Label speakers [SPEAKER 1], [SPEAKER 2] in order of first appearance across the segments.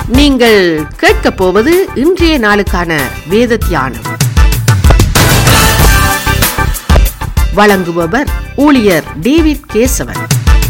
[SPEAKER 1] நீங்கள் கேட்கப் போவது இன்றைய நாளுக்கான வேத தியானம் வழங்குபவர் ஊழியர் டேவிட் கேசவன்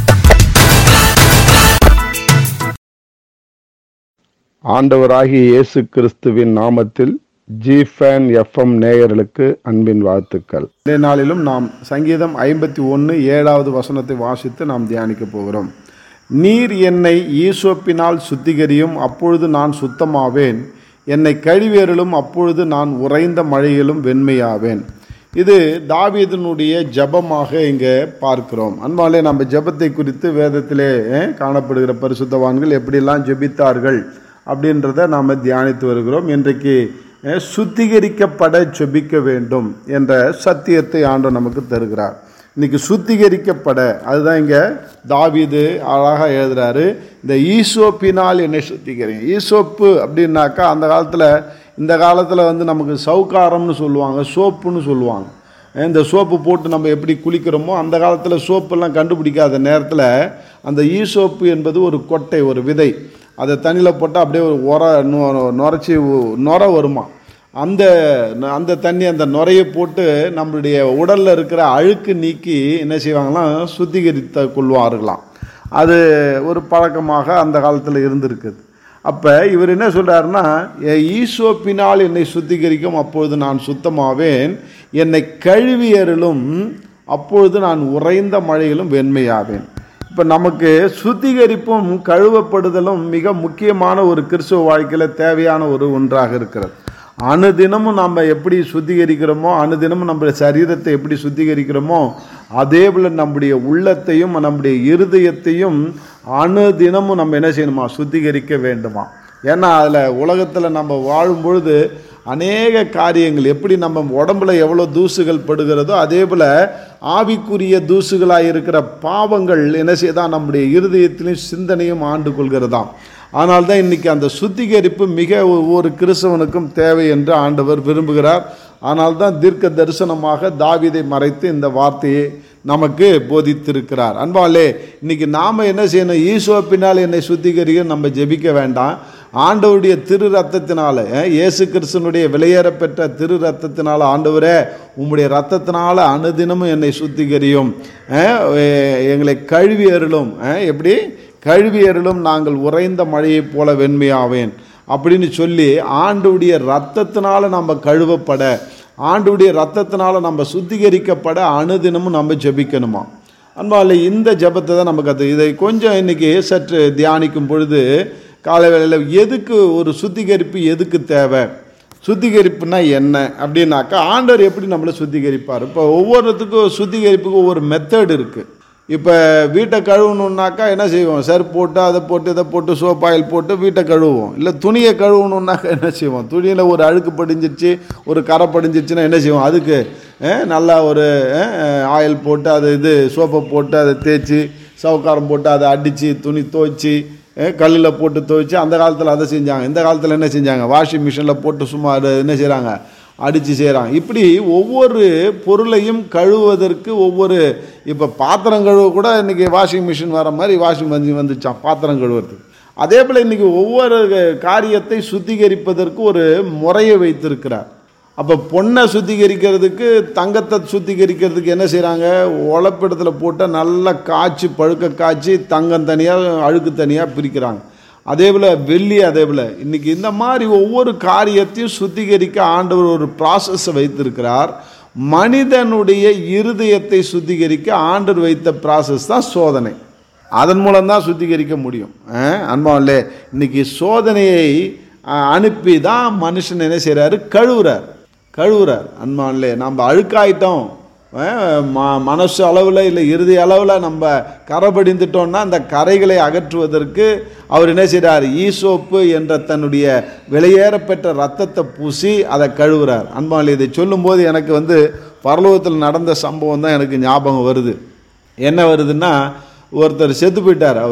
[SPEAKER 2] ஆண்டவராகிய இயேசு கிறிஸ்துவின் நாமத்தில் ஜிஃபேன் எஃப்எம் நேயர்களுக்கு அன்பின் வாழ்த்துக்கள் இந்த நாளிலும் நாம் சங்கீதம் ஐம்பத்தி ஒன்று ஏழாவது வசனத்தை வாசித்து நாம் தியானிக்க போகிறோம் நீர் என்னை ஈசோப்பினால் சுத்திகரியும் அப்பொழுது நான் சுத்தமாவேன் என்னை கழிவேறலும் அப்பொழுது நான் உறைந்த மழையிலும் வெண்மையாவேன் இது தாவீதனுடைய ஜெபமாக இங்கே பார்க்கிறோம் அன்பாலே நம்ம ஜெபத்தை குறித்து வேதத்திலே அஹ், காணப்படுகிற பரிசுத்தவான்கள் எப்படியெல்லாம் ஜெபித்தார்கள் அப்படின்றத நாம் தியானித்து வருகிறோம் இன்றைக்கு அஹ், சுத்திகரிக்கப்பட ஜெபிக்க வேண்டும் என்ற சத்தியத்தை ஆண்டு நமக்கு தருகிறார் இன்னைக்கு சுத்திகரிக்கப்பட அதுதான் இங்கே தாவீது அழகாக எழுதுறாரு இந்த ஈசோப்பினால் என்னை சுத்திகரிங்க ஈசோப்பு அப்படின்னாக்கா அந்த காலத்தில் இந்த காலத்தில் வந்து நமக்கு சவுக்காரம்னு சொல்லுவாங்க சோப்புன்னு சொல்லுவாங்க இந்த சோப்பு போட்டு நம்ம எப்படி குளிக்கிறோமோ அந்த காலத்தில் சோப்பெல்லாம் கண்டுபிடிக்காத நேரத்தில் அந்த ஈசோப்பு என்பது ஒரு கொட்டை ஒரு விதை அதை தண்ணியில் போட்டால் அப்படியே ஒரு உர நொ- நுரைச்சி உ- நுர வருமா அந்த அந்த தண்ணி அந்த நுரையை போட்டு நம்மளுடைய உடலில் இருக்கிற அழுக்கு நீக்கி என்ன செய்வாங்களாம் சுத்திகரித்த கொள்வார்களாம் அது ஒரு பழக்கமாக அந்த காலத்தில் இருந்திருக்குது அப்போ இவர் என்ன சொல்றாருன்னா "என் ஈசோப்பினால் என்னை சுத்திகரிக்கும் அப்பொழுது நான் சுத்தமாவேன் என்னை கழுவியருளும் அப்பொழுது நான் உறைந்த மழையிலும் வெண்மையாவேன் இப்போ நமக்கு சுத்திகரிப்பும் கழுவப்படுதலும் மிக முக்கியமான ஒரு கிறிஸ்துவ வாழ்க்கையில் தேவையான ஒரு ஒன்றாக இருக்கிறது அனுதினமும் நம்ம எப்படி சுத்திகரிக்கிறோமோ அனுதினமும் நம்ம சரீரத்தை எப்படி சுத்திகரிக்கிறோமோ அதே போல் நம்முடைய உள்ளத்தையும் நம்முடைய இருதயத்தையும் அனுதினமும் நம்ம என்ன செய்யணுமா சுத்திகரிக்க வேண்டுமா ஏன்னா அதில் உலகத்தில் நம்ம வாழும் பொழுது அநேக காரியங்கள் எப்படி நம்ம உடம்புல எவ்வளோ தூசுகள் படுகிறதோ அதே போல் ஆவிக்குரிய தூசுகளாக இருக்கிற பாவங்கள் என்ன செய்தான் நம்முடைய இருதயத்திலையும் சிந்தனையும் ஆண்டு கொள்கிறதாம் ஆனால் தான் இன்னைக்கு அந்த சுத்திகரிப்பு மிக ஒவ்வொரு கிறிஸ்தவனுக்கும் தேவை என்று ஆண்டவர் விரும்புகிறார் ஆனால் தான் தீர்க்க தரிசனமாக தாவீதை மறைத்து இந்த வார்த்தையை நமக்கு போதித்திருக்கிறார் அன்பாலே இன்னைக்கு நாம் என்ன செய்யணும் ஈசோப்பினால் என்னை சுத்திகரிக்க நம்ம ஜெபிக்க வேண்டாம் ஆண்டவருடைய திரு ரத்தத்தினால அஹ், இயேசு கிறிஸ்தனுடைய விலையேறப்பெற்ற திரு ரத்தத்தினால ஆண்டவரே உம்முடைய ரத்தத்தினால அனுதினமும் என்னை சுத்திகரியும் அஹ், எ- எங்களை கழுவி அருளும் அஹ், எப்படி கழுவி அருளும் நாங்கள் உறைந்த மழையைப் போல வெண்மையாவேன் அப்படின்னு சொல்லி ஆண்டுடைய ரத்தத்தினால நம்ம கழுவப்பட ஆண்டுடைய ரத்தத்தினால நம்ம சுத்திகரிக்கப்பட அனுதினமும் நம்ம ஜெபிக்கணுமா அன்பால இந்த ஜெபத்தை தான் நமக்கு அது இதை கொஞ்சம் இன்னைக்கு சற்று தியானிக்கும் பொழுது காலை வேளையில் எதுக்கு ஒரு சுத்திகரிப்பு எதுக்கு தேவை சுத்திகரிப்புனா என்ன அப்படின்னாக்கா ஆண்டவர் எப்படி நம்மளை சுத்திகரிப்பார் இப்போ ஒவ்வொருத்துக்கும் சுத்திகரிப்புக்கு ஒவ்வொரு மெத்தட் இருக்குது இப்போ வீட்டை கழுவணுன்னாக்கா என்ன செய்வோம் செருப்பு போட்டு அதை போட்டு இதை போட்டு சோப் ஆயில் போட்டு வீட்டை கழுவுவோம் இல்லை துணியை கழுவணுன்னாக்கா என்ன செய்வோம் துணியில் ஒரு அழுக்கு படிஞ்சிருச்சு ஒரு கரை படிஞ்சிருச்சுன்னா என்ன செய்வோம் அதுக்கு அஹ், நல்லா ஒரு ஆயில் போட்டு அதை இது சோப்பை போட்டு அதை தேய்ச்சி சவுக்காரம் போட்டு அதை அடித்து துணி துவைச்சி கல்லில் போட்டு துவைச்சி அந்த காலத்தில் அதை செஞ்சாங்க இந்த காலத்தில் என்ன செஞ்சாங்க வாஷிங் மிஷினில் போட்டு சும்மா அதை என்ன செய்கிறாங்க அடித்து செய்கிறாங்க இப்படி ஒவ்வொரு பொருளையும் கழுவுவதற்கு ஒவ்வொரு இப்போ பாத்திரம் கழுவ கூட இன்றைக்கி வாஷிங் மிஷின் வர மாதிரி வாஷிங் மிஷின் வந்துச்சான் பாத்திரம் கழுவுறதுக்கு அதே போல் இன்றைக்கி ஒவ்வொரு காரியத்தை சுத்திகரிப்பதற்கு ஒரு முறையை வைத்திருக்கிறார் அப்போ பொண்ணை சுத்திகரிக்கிறதுக்கு தங்கத்தை சுத்திகரிக்கிறதுக்கு என்ன செய்கிறாங்க உழப்பிடத்தில் போட்டு நல்லா காய்ச்சி பழுக்க காய்ச்சி தங்கம் தனியாக அழுக்கு தனியாக பிரிக்கிறாங்க அதே போல் வெள்ளி அதே போல் இன்றைக்கி இந்த மாதிரி ஒவ்வொரு காரியத்தையும் சுத்திகரிக்க ஆண்டவர் ஒரு ப்ராசஸை வைத்திருக்கிறார் மனிதனுடைய இருதயத்தை சுத்திகரிக்க ஆண்டவர் வைத்த ப்ராசஸ் தான் சோதனை அதன் மூலம்தான் சுத்திகரிக்க முடியும் அன்பாவில்லே இன்னைக்கு சோதனையை அஹ், அனுப்பி தான் மனுஷன் என்ன செய்கிறாரு கழுவுறார் கழுவுறார் அன்பான்லே நம்ம அழுக்காயிட்டோம் அஹ், ம மனசு அளவில் இல்லை இறுதி அளவில் நம்ம கரை படிந்துட்டோம்னா அந்த கரைகளை அகற்றுவதற்கு அவர் என்ன செய்கிறார் ஈசோப்பு என்ற தன்னுடைய வெளியேறப்பெற்ற ரத்தத்தை பூசி அதை கழுவுறார் அன்பான்லே இதை சொல்லும்போது எனக்கு வந்து பரலோகத்தில் நடந்த சம்பவம் தான் எனக்கு ஞாபகம் வருது என்ன வருதுன்னா ஒருத்தர் செத்து போயிட்டார் அவர்